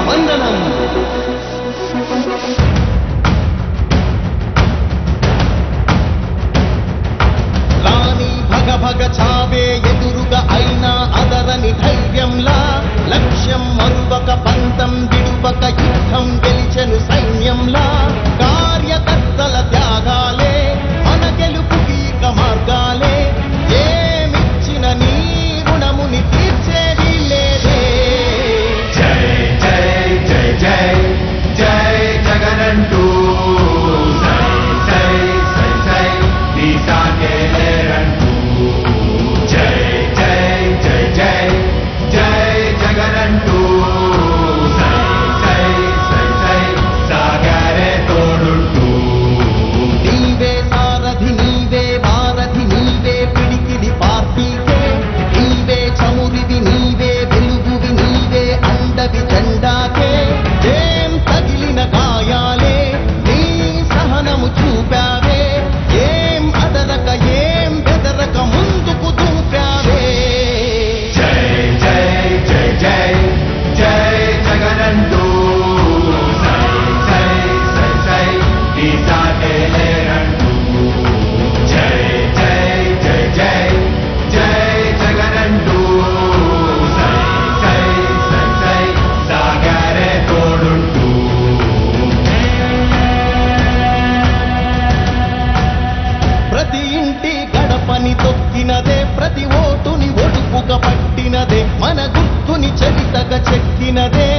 వందనం రాణి భగ భగ చావే ఎదురుగా అయినా అదరని ధైర్యంలా లక్ష్యం మరువక పంతం విడువక యుద్ధం గెలిచెను సైన్యంలా కార్యకర్తల త్యాగాలే మన గెలుపుకి ఇక మార్గాలే ఏమిచ్చిన నీ రుణముని తీర్చేది లేదే జై జై జై జై జై జగనంటూ సై సై సై సై నీ సాగే లేరంటూ జై జై జై జై జై జగనంటూ సై సై సై సై సాగరే తోడుంటూ నీవే సారథి నీవే వారధి నీవే పిడికిలి పార్టీకే నీవే చమురివి నీవే వెలుగువి నీవే అండవి జెండాకే ఏం తగిలిన గాయాలే నీ సహనము చూపావే ఏం అదరక ఏం బెదరక ముందుకు దూపావే జై జై జై జై జై జగనంటూ సై సై సై సై ఈ సాగే లేరంటూ జై జై జై జై జై జగనంటూ సై సై సై సై సాగరే తోడుంటూ ప్రతి ఇంటి గడపని తొక్కినదే ప్రతి ఓటుని ఒడుపుగా పట్టినదే మన గుర్తుని చరితగా చెక్కినదే